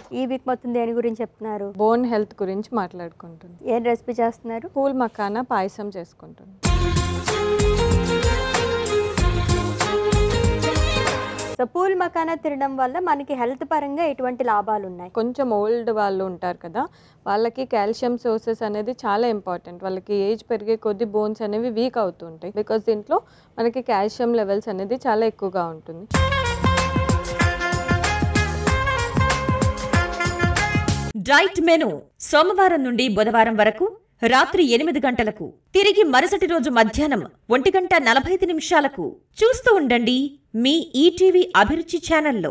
ఈ వీక్ మొత్తం దేని గురించి చెప్తున్నారు బోన్ హెల్త్ గురించి మాట్లాడుకుంటుంది ఏం రెసిపీ చేస్తున్నారు పూల్ మకానా పాయసం చేసుకుంటుంది సో పూల్ మకానా తినడం వల్ల మనకి హెల్త్ పరంగా ఎటువంటి లాభాలు ఉన్నాయి కొంచెం ఓల్డ్ వాళ్ళు ఉంటారు కదా వాళ్ళకి కాల్షియం సోర్సెస్ అనేది చాలా ఇంపార్టెంట్ వాళ్ళకి ఏజ్ పెరిగే కొద్దీ బోన్స్ అనేవి వీక్ అవుతుంటాయి బికాస్ దీంట్లో మనకి కాల్షియం లెవెల్స్ అనేది చాలా ఎక్కువగా ఉంటుంది డైట్ మెను సోమవారం నుండి బుధవారం వరకు రాత్రి ఎనిమిది గంటలకు తిరిగి మరుసటి రోజు మధ్యాహ్నం ఒంటి గంట నలభై ఐదు నిమిషాలకు చూస్తూ ఉండండి మీ ఈటీవీ అభిరుచి ఛానల్లో